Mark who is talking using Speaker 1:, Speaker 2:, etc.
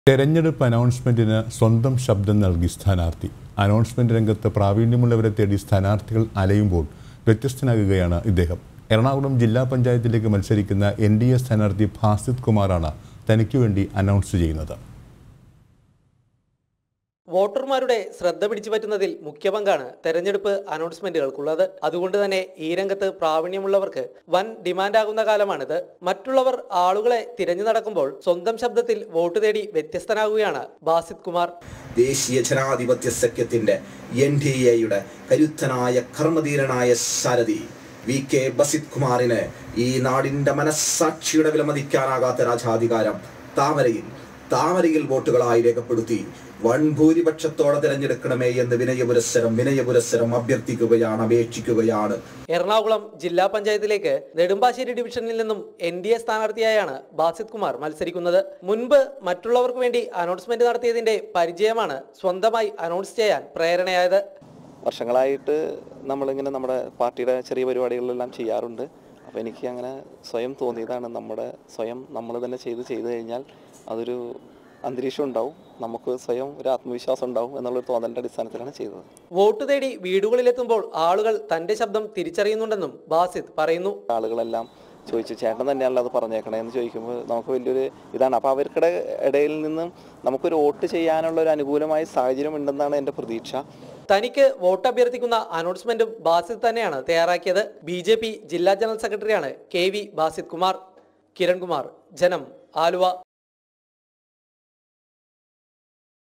Speaker 1: തെരഞ്ഞെടുപ്പ് അനൗൺസ്മെന്റിന് സ്വന്തം ശബ്ദം നൽകി സ്ഥാനാർത്ഥി അനൗൺസ്മെന്റ് രംഗത്ത് പ്രാവീണ്യമുള്ളവരെ തേടി സ്ഥാനാർത്ഥികൾ അലയുമ്പോൾ വ്യത്യസ്തനാകുകയാണ് ഇദ്ദേഹം എറണാകുളം ജില്ലാ പഞ്ചായത്തിലേക്ക് മത്സരിക്കുന്ന എൻ ഡി എ സ്ഥാനാർത്ഥി ഭാസിത് കുമാറാണ് തനിക്ക് വേണ്ടി അനൗൺസ് ചെയ്യുന്നത്
Speaker 2: വോട്ടർമാരുടെ ശ്രദ്ധ പിടിച്ചു പറ്റുന്നതിൽ മുഖ്യ പങ്കാണ് തെരഞ്ഞെടുപ്പ് അനൗൺസ്മെന്റുകൾക്കുള്ളത് അതുകൊണ്ട് തന്നെ ഈ രംഗത്ത് പ്രാവീണ്യമുള്ളവർക്ക് വൻ ഡിമാൻഡാകുന്ന കാലമാണിത് മറ്റുള്ളവർ ആളുകളെ തിരഞ്ഞു നടക്കുമ്പോൾ സ്വന്തം ശബ്ദത്തിൽ വോട്ട് തേടി വ്യത്യസ്തനാകുകയാണ് ബാസിത് കുമാർ
Speaker 3: ദേശീയ ജനാധിപത്യ സഖ്യത്തിന്റെ എൻ ഡി എയുടെ കരുത്തനായ കർമ്മധീരനായ സാരഥി വി കെ ബസിത് കുമാറിന് ഈ നാടിന്റെ മനസ്സാക്ഷിയുടെ വിലമതിക്കാനാകാത്ത രാജാധികാരം താമരയിൽ താമരയിൽ വോട്ടുകളായി രേഖപ്പെടുത്തി വൻ ഭൂരിപക്ഷത്തോടെ തിരഞ്ഞെടുക്കണമേ എന്ന് വിനയപുരസ്സരം വിനയപുരസ്സരം അഭ്യർത്ഥിക്കുകയാണ് അപേക്ഷിക്കുകയാണ്
Speaker 2: എറണാകുളം ജില്ലാ പഞ്ചായത്തിലേക്ക് നെടുമ്പാശ്ശേരി ഡിവിഷനിൽ നിന്നും എൻ ഡി എ സ്ഥാനാർത്ഥിയായാണ് ബാസിത് കുമാർ മത്സരിക്കുന്നത് മുൻപ് മറ്റുള്ളവർക്ക് വേണ്ടി അനൗൺസ്മെന്റ് നടത്തിയതിന്റെ പരിചയമാണ് സ്വന്തമായി അനൗൺസ് ചെയ്യാൻ പ്രേരണയായത്
Speaker 4: വർഷങ്ങളായിട്ട് നമ്മളിങ്ങനെ നമ്മുടെ പാർട്ടിയുടെ ചെറിയ പരിപാടികളിലെല്ലാം ചെയ്യാറുണ്ട് അപ്പോൾ എനിക്ക് അങ്ങനെ സ്വയം തോന്നിയതാണ് നമ്മുടെ സ്വയം നമ്മൾ തന്നെ ചെയ്ത് ചെയ്തു കഴിഞ്ഞാൽ അതൊരു അന്തരീക്ഷം ഉണ്ടാവും നമുക്ക് സ്വയം ഒരു ആത്മവിശ്വാസം ഉണ്ടാവും എന്നുള്ളൊരു തോന്നലിൻ്റെ അടിസ്ഥാനത്തിലാണ് ചെയ്തത്
Speaker 2: വോട്ട് തേടി വീടുകളിലെത്തുമ്പോൾ ആളുകൾ തന്റെ ശബ്ദം തിരിച്ചറിയുന്നുണ്ടെന്നും ബാസിത് പറയുന്നു
Speaker 4: ആളുകളെല്ലാം ചോദിച്ചു ചേട്ടൻ തന്നെയാണല്ലോ അത് പറഞ്ഞേക്കണേ എന്ന് ചോദിക്കുമ്പോൾ നമുക്ക് വലിയൊരു ഇതാണ് അപ്പോൾ അവർക്കിടെ ഇടയിൽ നിന്നും നമുക്കൊരു വോട്ട് ചെയ്യാനുള്ള ഒരു അനുകൂലമായ സാഹചര്യം ഉണ്ടെന്നാണ് എൻ്റെ പ്രതീക്ഷ
Speaker 2: തനിക്ക് വോട്ട് അഭ്യർത്ഥിക്കുന്ന അനൗൺസ്മെന്റും ബാസിത് തന്നെയാണ് തയ്യാറാക്കിയത് ബി ജെ പി ജില്ലാ ജനറൽ സെക്രട്ടറിയാണ് കെ വി ബാസിത് കുമാർ കിരൺകുമാർ ജനം ആലുവ